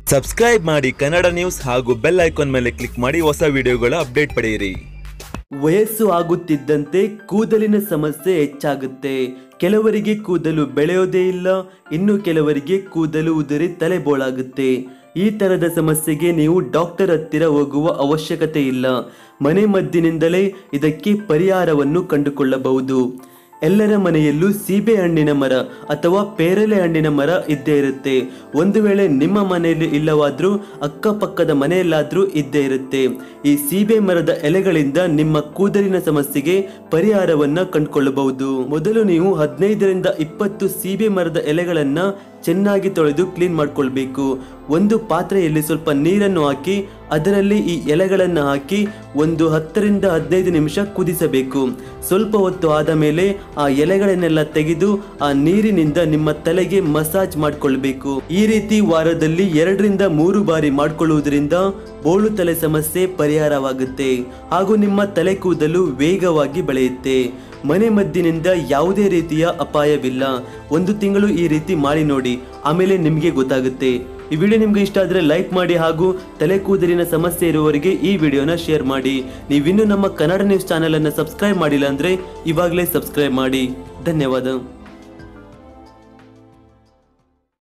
subscribe ಮಾಡಿ Kannada news ಹಾಗೂ bell icon ಮೇಲೆ ಕ್ಲಿಕ್ ಮಾಡಿ ಹೊಸ ವಿಡಿಯೋಗಳ ಅಪ್ಡೇಟ್ ಪಡೆಯಿರಿ ವಯಸ್ಸು ಆಗುತ್ತಿದ್ದಂತೆ ಕೂದಲಿನ ಸಮಸ್ಯೆ ಹೆಚ್ಚಾಗುತ್ತೆ ಕೆಲವರಿಗೆ ಕೂದಲು ಬೆಳೆಯೋದೇ ಇಲ್ಲ ಇನ್ನು ಕೆಲವರಿಗೆ ಕೂದಲು ಉದುರಿ ತಲೆಬೋಳಾಗುತ್ತೆ ಈ ತರದ ಸಮಸ್ಯೆಗೆ ನೀವು ಡಾಕ್ಟರ್ ಹತ್ತಿರ ಹೋಗುವ ಅವಶ್ಯಕತೆ ಇಲ್ಲ ಮನೆ ಮದ್ದಿನಿಂದಲೇ ಇದಕ್ಕೆ ಪರಿಹಾರವನ್ನು ಕಂಡುಕೊಳ್ಳಬಹುದು ಎಲ್ಲರ ಮನೆಯಲ್ಲೂ ಸೀಬೆ ಹಣ್ಣಿನ ಮರ ಅಥವಾ ಪೇರಲೆ ಹಣ್ಣಿನ ಮರ ಇದ್ದೇ ಇರುತ್ತೆ ಒಂದು ವೇಳೆ ನಿಮ್ಮ ಮನೆಯಲ್ಲಿ ಇಲ್ಲವಾದ್ರೂ ಅಕ್ಕಪಕ್ಕದ ಮನೆಯಲ್ಲಾದ್ರೂ ಇದ್ದೇ ಇರುತ್ತೆ ಈ ಸೀಬೆ ಮರದ ಎಲೆಗಳಿಂದ ನಿಮ್ಮ ಕೂದಲಿನ ಸಮಸ್ಯೆಗೆ ಪರಿಹಾರವನ್ನ ಕಂಡುಕೊಳ್ಳಬಹುದು ಮೊದಲು ನೀವು ಹದಿನೈದರಿಂದ ಇಪ್ಪತ್ತು ಸೀಬೆ ಮರದ ಎಲೆಗಳನ್ನ ಚೆನ್ನಾಗಿ ತೊಳೆದು ಕ್ಲೀನ್ ಮಾಡ್ಕೊಳ್ಬೇಕು ಒಂದು ಪಾತ್ರೆಯಲ್ಲಿ ಸ್ವಲ್ಪ ನೀರನ್ನು ಹಾಕಿ ಅದರಲ್ಲಿ ಈ ಎಲೆಗಳನ್ನು ಹಾಕಿ ಒಂದು ಹತ್ತರಿಂದ ಹದಿನೈದು ನಿಮಿಷ ಕುದಿಸಬೇಕು ಸ್ವಲ್ಪ ಹೊತ್ತು ಆದ ಮೇಲೆ ಆ ಎಲೆಗಳನ್ನೆಲ್ಲ ತೆಗೆದು ಆ ನೀರಿನಿಂದ ನಿಮ್ಮ ತಲೆಗೆ ಮಸಾಜ್ ಮಾಡಿಕೊಳ್ಬೇಕು ಈ ರೀತಿ ವಾರದಲ್ಲಿ ಎರಡರಿಂದ ಮೂರು ಬಾರಿ ಮಾಡಿಕೊಳ್ಳುವುದರಿಂದ ಬೋಳು ತಲೆ ಸಮಸ್ಯೆ ಪರಿಹಾರವಾಗುತ್ತೆ ಹಾಗೂ ನಿಮ್ಮ ತಲೆ ಕೂದಲು ವೇಗವಾಗಿ ಬೆಳೆಯುತ್ತೆ ಮನೆ ಮದ್ದಿನಿಂದ ಯಾವುದೇ ರೀತಿಯ ಅಪಾಯವಿಲ್ಲ ಒಂದು ತಿಂಗಳು ಈ ರೀತಿ ಮಾಡಿ ನೋಡಿ ಆಮೇಲೆ ನಿಮಗೆ ಗೊತ್ತಾಗುತ್ತೆ ಈ ವಿಡಿಯೋ ನಿಮ್ಗೆ ಇಷ್ಟ ಆದ್ರೆ ಲೈಕ್ ಮಾಡಿ ಹಾಗೂ ತಲೆ ಕೂದಲಿನ ಸಮಸ್ಯೆ ಇರುವವರಿಗೆ ಈ ವಿಡಿಯೋನ ಶೇರ್ ಮಾಡಿ ನೀವಿನ್ನೂ ನಮ್ಮ ಕನ್ನಡ ನ್ಯೂಸ್ ಚಾನೆಲ್ ಅನ್ನು ಸಬ್ಸ್ಕ್ರೈಬ್ ಮಾಡಿಲ್ಲ ಅಂದ್ರೆ ಇವಾಗಲೇ ಸಬ್ಸ್ಕ್ರೈಬ್ ಮಾಡಿ ಧನ್ಯವಾದ